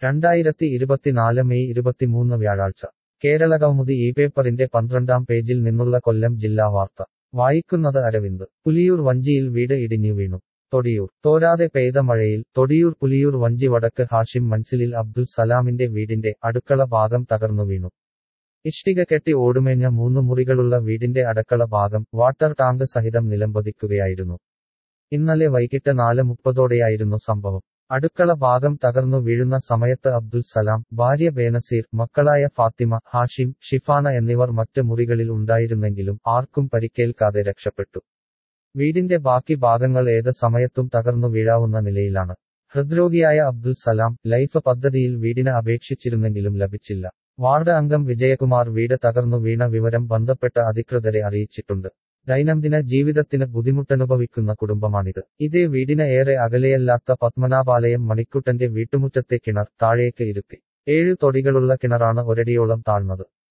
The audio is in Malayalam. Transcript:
രണ്ടായിരത്തി ഇരുപത്തിനാല് മെയ് ഇരുപത്തിമൂന്ന് വ്യാഴാഴ്ച കേരളകൗമുദി ഈ പേപ്പറിന്റെ പന്ത്രണ്ടാം പേജിൽ നിന്നുള്ള കൊല്ലം ജില്ലാ വാർത്ത വായിക്കുന്നത് അരവിന്ദ് പുലിയൂർ വഞ്ചിയിൽ വീട് ഇടിഞ്ഞു വീണു തൊടിയൂർ തോരാതെ പെയ്ത മഴയിൽ തൊടിയൂർ പുലിയൂർ വഞ്ചി വടക്ക് ഹാഷിം മൻസിലിൽ അബ്ദുൽ സലാമിന്റെ വീടിന്റെ അടുക്കള ഭാഗം തകർന്നു വീണു ഇഷ്ടിക കെട്ടി ഓടുമേഞ്ഞ മൂന്ന് മുറികളുള്ള വീടിന്റെ അടുക്കള ഭാഗം വാട്ടർ ടാങ്ക് സഹിതം നിലംപതിക്കുകയായിരുന്നു ഇന്നലെ വൈകിട്ട് നാല് മുപ്പതോടെയായിരുന്നു സംഭവം അടുക്കള ഭാഗം തകർന്നു വീഴുന്ന സമയത്ത് അബ്ദുൽ സലാം ഭാര്യ ബേനസീർ മക്കളായ ഫാത്തിമ ഹാഷിം ഷിഫാന എന്നിവർ മറ്റ് മുറികളിൽ ഉണ്ടായിരുന്നെങ്കിലും ആർക്കും പരിക്കേൽക്കാതെ രക്ഷപ്പെട്ടു വീടിന്റെ ബാക്കി ഭാഗങ്ങൾ ഏത് സമയത്തും തകർന്നു വീഴാവുന്ന നിലയിലാണ് ഹൃദ്രോഗിയായ അബ്ദുൽ സലാം ലൈഫ് പദ്ധതിയിൽ വീടിന് അപേക്ഷിച്ചിരുന്നെങ്കിലും ലഭിച്ചില്ല വാർഡ് അംഗം വിജയകുമാർ വീട് തകർന്നു വീണ വിവരം ബന്ധപ്പെട്ട അധികൃതരെ അറിയിച്ചിട്ടുണ്ട് ദൈനംദിന ജീവിതത്തിന് ബുദ്ധിമുട്ടനുഭവിക്കുന്ന കുടുംബമാണിത് ഇതേ വീടിന് ഏറെ അകലെയല്ലാത്ത പത്മനാഭാലയം മണിക്കുട്ടന്റെ വീട്ടുമുറ്റത്തെ കിണർ താഴേക്ക് ഇരുത്തി ഏഴു തൊടികളുള്ള കിണറാണ് ഒരടിയോളം താഴ്ന്നത്